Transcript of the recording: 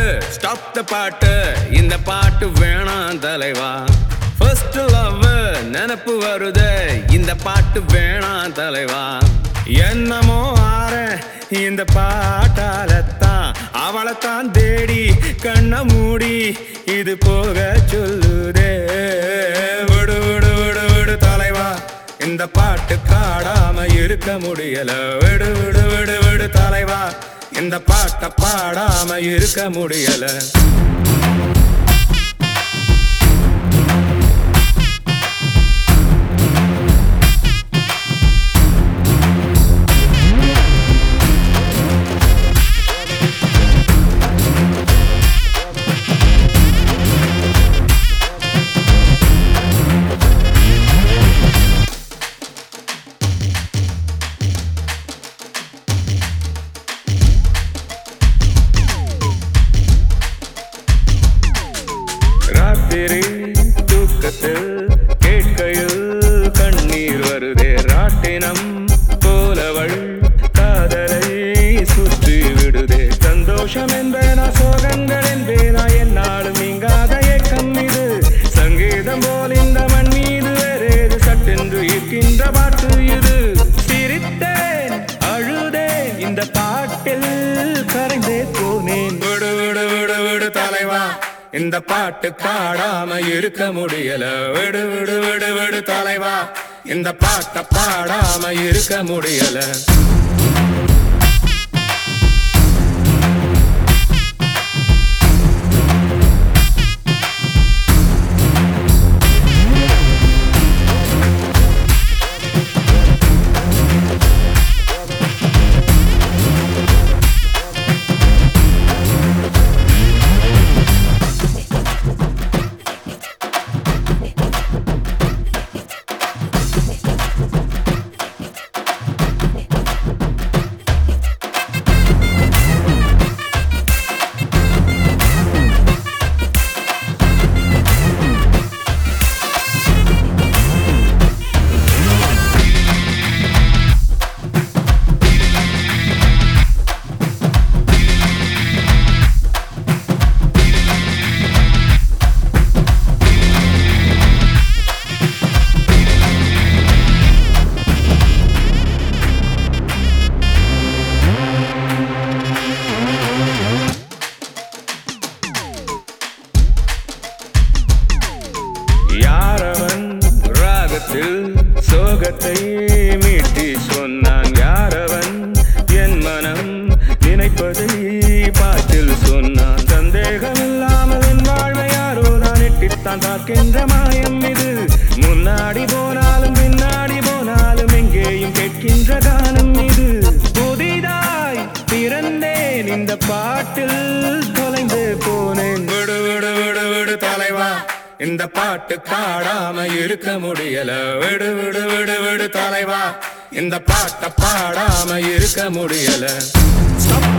stop the பாட்டு இந்த பாட்டு வேணாம் தலைவா ஃபர்ஸ்ட் லவ் நினப்பு வருது இந்த பாட்டு வேணாம் தலைவா என்னமோ ஆற இந்த பாட்டாலத்தான் அவளைத்தான் தேடி கண்ண மூடி இது போக சொல்லுதே விடு விடு விடு விடு தலைவா இந்த பாட்டு காடாம இருக்க முடியல விடு விடு விடு விடு தலைவா இந்த பாட்டை பாடாம இருக்க முடியல ராத்திரி தூக்கத்தில் கேட்கையில் கண்ணீர் வருதே ராட்டினம் போலவள் காதலை சுற்றி விடுதே சந்தோஷம் என்பேனா சோகங்கள் என்பேனா என்னாலும் நீங்காத ஏக்கம் இது சங்கீதம் போல் இந்த மண் மீது வேறேது சட்டென்று இருக்கின்ற பாட்டு இது சிரித்தேன் அழுதேன் இந்த பாட்டில் கரைந்தே போனேன் விடு விடு விடு விடு தலைவா இந்த பாட்டு பாடாம இருக்க முடியல விடு விடு விடு விடு தலைவா இந்த பாட்டை பாடாம இருக்க முடியல யாரவன் ராகத்தில் சோகத்தை மீட்டி சொன்னான் யாரவன் என் மனம் நினைப்பதை பாட்டில் சொன்னான் சந்தேகம் இல்லாமல் என் வாழ்வை யாரோ நான் எட்டித்தான் பார்க்கின்ற மாயம் இது முன்னாடி போனாலும் பின்னாடி போனாலும் எங்கேயும் கேட்கின்ற கானம் இது புதிதாய் பிறந்தேன் இந்த பாட்டில் தொலைந்து போனேன் விடு விடு விடு விடு தலைவா இந்த பாட்டு பாடாம இருக்க முடியல விடு விடு விடு விடு தலைவா இந்த பாட்டை பாடாம இருக்க முடியல Stop